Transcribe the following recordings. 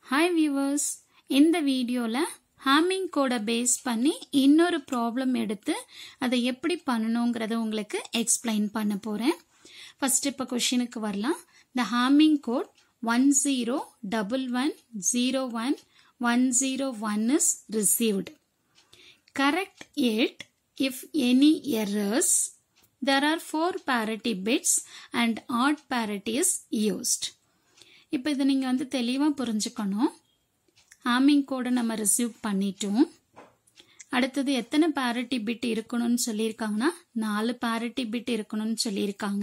hi viewers இந்த வீடியோவில் humming கோடை பேஸ் பண்ணி இன்னொரு ப்ராப்ளம் எடுத்து அதை எப்படி பண்ணணுங்கிறத உங்களுக்கு எக்ஸ்பிளைன் பண்ண போகிறேன் ஃபர்ஸ்ட் இப்போ கொஷினுக்கு வரலாம் the Hamming code one zero double one zero one one zero one is received correct it if any errors there are four parity bits and odd parity is used இப்போ இதை நீங்கள் வந்து தெளிவாக புரிஞ்சுக்கணும் ஹாமிங் கோடை நம்ம ரிசீவ் பண்ணிட்டோம் அடுத்தது எத்தனை parity பிட் இருக்கணும்னு சொல்லியிருக்காங்கன்னா நாலு parity பிட் இருக்கணும்னு சொல்லியிருக்காங்க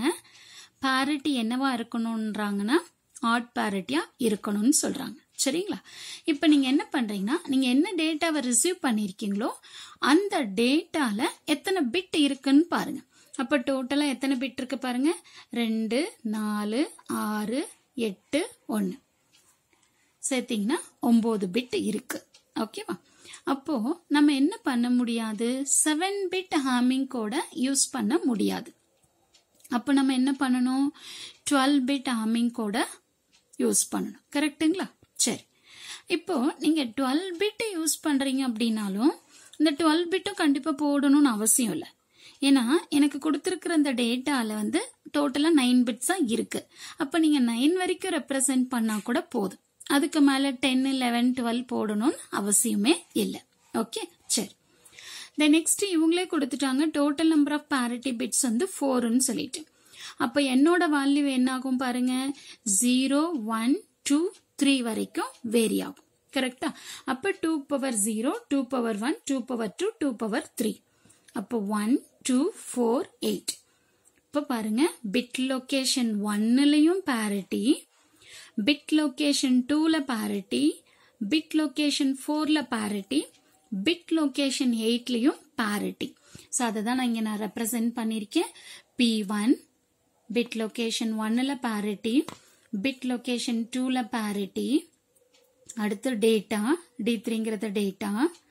parity என்னவா இருக்கணும்ன்றாங்கன்னா ஆட் பேரிட்டியா இருக்கணும்னு சொல்றாங்க சரிங்களா இப்போ நீங்க என்ன பண்றீங்கன்னா நீங்க என்ன டேட்டாவை ரிசீவ் பண்ணிருக்கீங்களோ அந்த டேட்டால எத்தனை பிட் இருக்குன்னு பாருங்க அப்ப டோட்டலா எத்தனை பிட் இருக்கு பாருங்க ரெண்டு நாலு ஆறு எட்டு ஒன்று சேர்த்தீங்கன்னா ஒன்பது பிட் இருக்கு ஓகேவா அப்போ நம்ம என்ன பண்ண முடியாது seven bit Hamming code use பண்ண முடியாது அப்போ நம்ம என்ன பண்ணணும் twelve bit Hamming code use பண்ணணும் கரெக்ட்டுங்களா சரி இப்போ நீங்க டுவெல் பிட் யூஸ் பண்றீங்க அப்படின்னாலும் இந்த டுவெல் பிட்டும் கண்டிப்பா போடணும்னு அவசியம் இல்லை ஏன்னா எனக்கு கொடுத்துருக்கிற இந்த டேட்டால வந்து டோட்டலா நைன் பிட்ஸா இருக்கு அப்ப நீங்க நைன் வரைக்கும் ரெப்ரசென்ட் பண்ணா கூட போதும் அதுக்கு மேல டென் லெவன் டுவெல் போடணும்னு அவசியமே இல்லை ஓகே சரி தென் நெக்ஸ்ட் இவங்களே கொடுத்துட்டாங்க total number of parity bits வந்து ஃபோர்னு சொல்லிட்டு அப்போ என்னோட வேல்யூ என்ன ஆகும் பாருங்க ஜீரோ ஒன் டூ த்ரீ வரைக்கும் வேரி ஆகும் கரெக்டா அப்போ two power zero two power one two power two two power three அப்போ ஒன் டூ ஃபோர் எயிட் இப்போ பாருங்க பிட் லொகேஷன் ஒன்னுலையும் parity பிட் லொகேஷன் டூல parity பிட் லொகேஷன் ஃபோர்ல parity பிட் லொகேஷன் எயிட்லையும் parity ஸோ அதை தான் நான் இங்கே நான் ரெப்ரசன்ட் பண்ணியிருக்கேன் பி ஒன் பிட் லொகேஷன் ஒன்னில் parity பிட் லொகேஷன் டூவில் parity அடுத்து டேட்டா டி த்ரீங்கிறது டேட்டா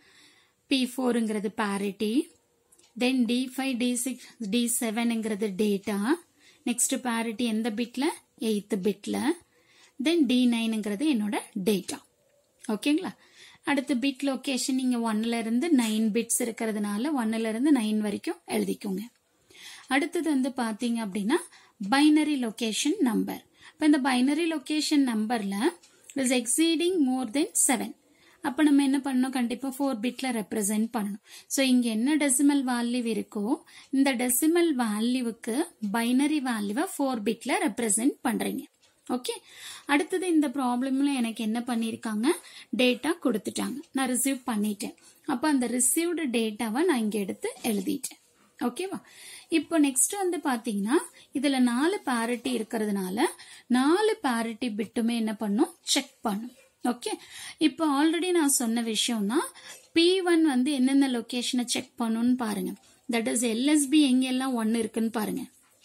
பி ஃபோருங்கிறது parity then D five D six D செவனுங்கிறது டேட்டா நெக்ஸ்ட் parity எந்த பிட்டில் எயித்து பிட்டில் தென் டி நைனுங்கிறது என்னோட டேட்டா ஓகேங்களா அடுத்து பிட் லொகேஷன் நீங்கள் ஒன்னில் இருந்து நைன் பிட்ஸ் இருக்கிறதுனால ஒன்னில் இருந்து நைன் வரைக்கும் எழுதிக்கோங்க அடுத்தது வந்து பார்த்தீங்க அப்படின்னா பைனரி லொகேஷன் நம்பர் இப்போ இந்த பைனரி லொகேஷன் நம்பரில் is exceeding more than seven அப்போ நம்ம என்ன பண்ணணும் கண்டிப்பாக ஃபோர் பிட்ல ரெப்ரசென்ட் பண்ணணும் ஸோ இங்கே என்ன டெசிமல் வேல்யூ இருக்கோ இந்த டெசிமல் வேல்யூவுக்கு பைனரி வேல்யூவை ஃபோர் பிட்ல ரெப்ரசென்ட் பண்ணுறீங்க ஓகே அடுத்தது இந்த ப்ராப்ளம்ல எனக்கு என்ன பண்ணியிருக்காங்க டேட்டா கொடுத்துட்டாங்க நான் ரிசீவ் பண்ணிட்டேன் அப்போ அந்த ரிசீவ்டு டேட்டாவை நான் இங்கே எடுத்து எழுதிட்டேன் ஓகேவா இப்போ நெக்ஸ்ட் வந்து பாத்தீங்கன்னா இதுல நாலு parity இருக்கிறதுனால நாலு parity பிட்டுமே என்ன பண்ணும் செக் பண்ணும் ஓகே இப்போ ஆல்ரெடி நான் சொன்ன விஷயம் தான் பி ஒன் வந்து எந்தெந்த லொகேஷனை செக் பண்ணுன்னு பாருங்க தட் இஸ் எல்எஸ்பி எங்கெல்லாம் ஒன்னு இருக்குன்னு பாருங்க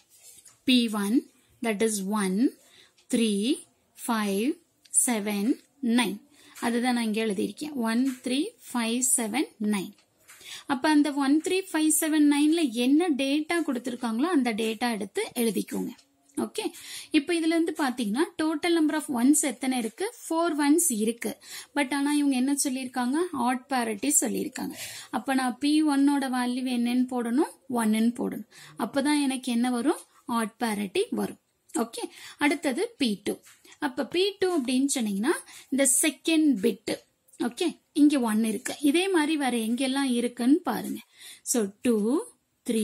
P one that is one three five seven nine அதுதான் நான் இங்கே எழுதியிருக்கேன் one three five seven nine அப்ப அந்த ஒன் த்ரீ ஃபைவ் செவன் நைன்ல என்ன டேட்டா கொடுத்துருக்காங்களோ அந்த டேட்டா எடுத்து எழுதிக்கோங்க ஓகே இப்போ இதுல இருந்து பாத்தீங்கன்னா டோட்டல் நம்பர் ஆஃப் ஒன்ஸ் எத்தனை இருக்கு ஃபோர் ஒன்ஸ் இருக்கு பட் ஆனா இவங்க என்ன சொல்லியிருக்காங்க ஆட் parity சொல்லியிருக்காங்க அப்ப நான் பி ஒன்னோட வேல்யூ என்னன்னு போடணும் ஒன்னு போடணும் அப்பதான் எனக்கு என்ன வரும் ஆட் parity வரும் ஓகே அடுத்தது பி டூ அப்ப பி டூ அப்படின்னு சொன்னீங்கன்னா இந்த செகண்ட் பிட் ஓகே இங்க ஒன் இருக்கு இதே மாதிரி வேற எங்கெல்லாம் இருக்குன்னு பாருங்க so two three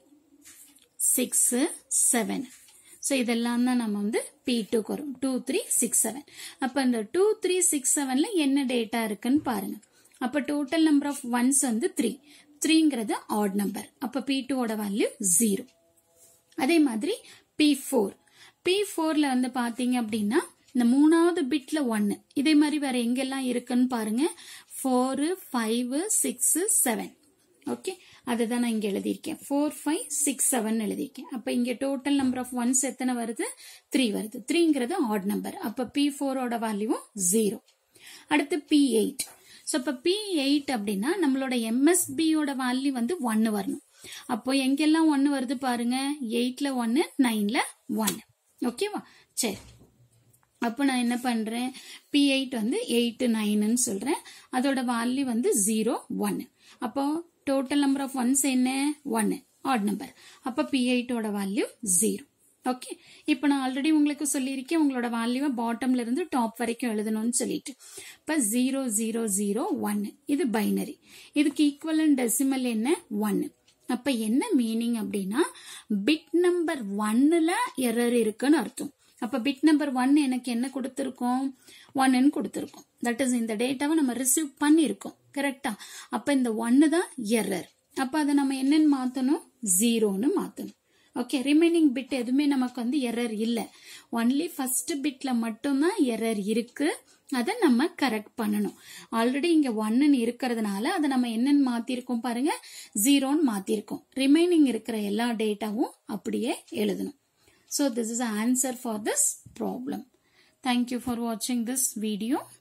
six seven so இதெல்லாம் தான் நம்ம வந்து பி டூக்கு வரும் டூ த்ரீ சிக்ஸ் செவன் அப்போ இந்த டூ த்ரீ சிக்ஸ் செவன்ல என்ன டேட்டா இருக்குன்னு பாருங்க அப்போ டோட்டல் நம்பர் ஆஃப் ஒன்ஸ் வந்து த்ரீ த்ரீங்கிறது ஆட் நம்பர் அப்போ பி டூவோட வேல்யூ ஜீரோ அதே மாதிரி பி ஃபோர் பி ஃபோர்ல வந்து பாத்தீங்க அப்படின்னா இந்த மூணாவது பிட்ல ஒன்னு இதே மாதிரி வேற எங்கெல்லாம் இருக்குன்னு பாருங்க four five six seven okay அதுதான் நான் இங்க எழுதியிருக்கேன் ஃபோர் ஃபைவ் சிக்ஸ் செவன் எழுதியிருக்கேன் அப்ப இங்க டோட்டல் நம்பர் ஆஃப் ஒன்ஸ் எத்தனை வருது த்ரீ வருது த்ரீங்கிறது ஆட் நம்பர் அப்ப பி ஃபோரோட வேல்யூவும் ஜீரோ அடுத்து பி எயிட் ஸோ இப்போ பி எயிட் அப்படின்னா நம்மளோட எம்எஸ்பியோட வேல்யூ வந்து ஒன்னு வரணும் அப்போ எங்கெல்லாம் ஒன்னு வருது பாருங்க எயிட்ல ஒன்னு நைன்ல ஒன்னு ஓகேவா சரி அப்போ நான் என்ன பண்றேன் பி எயிட் வந்து எயிட் நைன்னு சொல்றேன் அதோட வேல்யூ வந்து ஜீரோ ஒன் அப்போ டோட்டல் நம்பர் ஆஃப் ஒன்ஸ் என்ன ஒன் ஆட் நம்பர் அப்போ பி எயிட்டோட வேல்யூ ஜீரோ ஓகே இப்போ நான் ஆல்ரெடி உங்களுக்கு சொல்லியிருக்கேன் உங்களோட வேல்யூவை பாட்டம்ல இருந்து டாப் வரைக்கும் எழுதணும்னு சொல்லிட்டு இப்போ ஜீரோ ஜீரோ ஜீரோ ஒன் இது பைனரி இதுக்கு ஈக்குவல் டெசிமல் என்ன ஒன்னு அப்ப என்ன மீனிங் அப்படின்னா பிட் நம்பர் ஒன்னுல எரர் இருக்குன்னு அர்த்தம் அப்ப பிட் நம்பர் ஒன் எனக்கு என்ன கொடுத்துருக்கோம் ஒன்னு கொடுத்துருக்கோம் தட் இஸ் இந்த டேட்டாவை நம்ம ரிசீவ் பண்ணியிருக்கோம் கரெக்டா அப்ப இந்த ஒன்னு தான் எரர் அப்ப அதை நம்ம என்னன்னு மாத்தணும் ஜீரோன்னு மாத்தணும் ஓகே ரிமைனிங் பிட் எதுவுமே நமக்கு வந்து எரர் இல்லை ஒன்லி ஃபர்ஸ்ட் பிட்ல மட்டும்தான் எரர் இருக்கு அதை நம்ம கரெக்ட் பண்ணணும் ஆல்ரெடி இங்க ஒன்னு இருக்கிறதுனால அதை நம்ம என்னன்னு மாத்திருக்கோம் பாருங்க ஜீரோன்னு மாத்திருக்கோம் ரிமைனிங் இருக்கிற எல்லா டேட்டாவும் அப்படியே எழுதணும் so this is answer for this problem thank you for வாட்சிங் திஸ் வீடியோ